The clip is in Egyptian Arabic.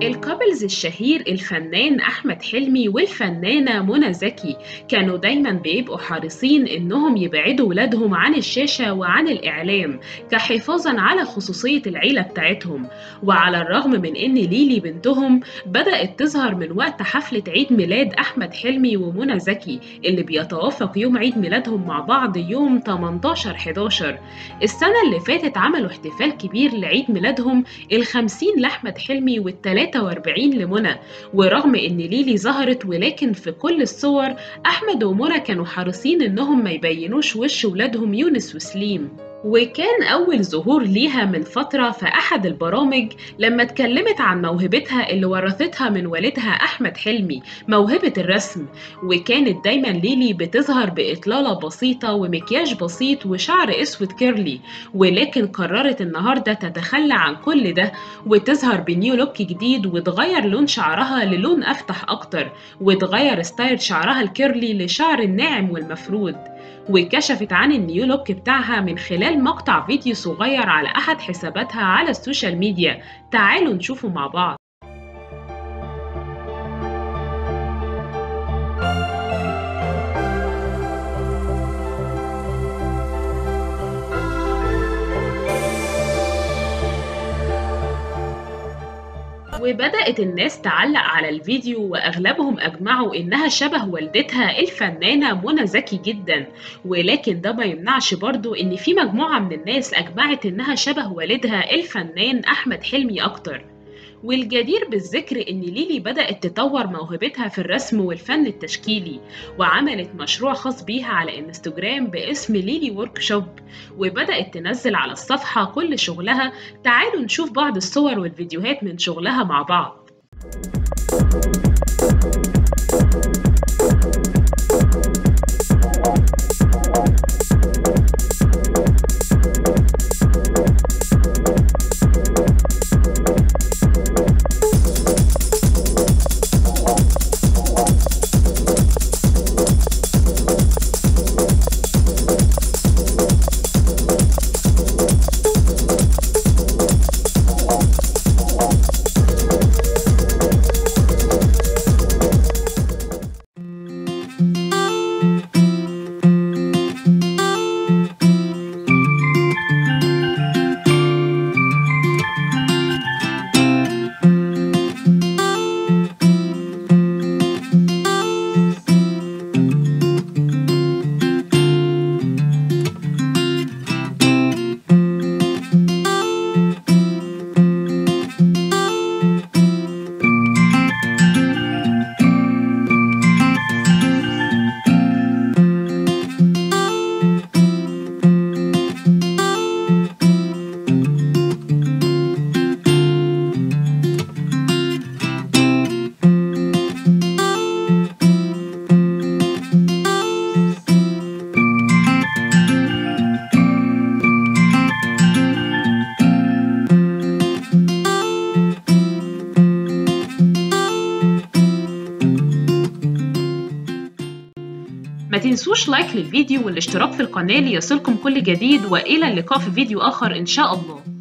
الكابلز الشهير الفنان أحمد حلمي والفنانة منى زكي كانوا دايما بيبقوا حريصين إنهم يبعدوا ولادهم عن الشاشة وعن الإعلام كحفاظا على خصوصية العيلة بتاعتهم وعلى الرغم من إن ليلي بنتهم بدأت تظهر من وقت حفلة عيد ميلاد أحمد حلمي ومنى زكي اللي بيتوافق يوم عيد ميلادهم مع بعض يوم 18 11 السنة اللي فاتت عملوا احتفال كبير لعيد ميلادهم الخمسين لأحمد حلمي والتلاتة 43 لمنى ورغم ان ليلي ظهرت ولكن في كل الصور احمد ومنى كانوا حريصين انهم ما يبينوش وش ولادهم يونس وسليم وكان أول ظهور ليها من فترة في أحد البرامج لما اتكلمت عن موهبتها اللي ورثتها من والدها أحمد حلمي موهبة الرسم وكانت دايما ليلي بتظهر بإطلالة بسيطة ومكياج بسيط وشعر أسود كيرلي ولكن قررت النهاردة تتخلى عن كل ده وتظهر بنيو لوك جديد وتغير لون شعرها للون أفتح أكتر وتغير ستايل شعرها الكيرلي لشعر الناعم والمفرود وكشفت عن النيو لوك بتاعها من خلال مقطع فيديو صغير على أحد حساباتها على السوشيال ميديا تعالوا نشوفه مع بعض وبدأت الناس تعلق على الفيديو وأغلبهم أجمعوا إنها شبه والدتها الفنانة منى زكي جدا ولكن ده ما يمنعش برضو إن في مجموعة من الناس أجمعت إنها شبه والدها الفنان أحمد حلمي أكتر والجدير بالذكر إن ليلي بدأت تطور موهبتها في الرسم والفن التشكيلي وعملت مشروع خاص بيها على انستجرام باسم ليلي ورك شوب وبدأت تنزل على الصفحة كل شغلها تعالوا نشوف بعض الصور والفيديوهات من شغلها مع بعض ما تنسوش لايك للفيديو والاشتراك في القناة ليصلكم كل جديد وإلى اللقاء في فيديو آخر إن شاء الله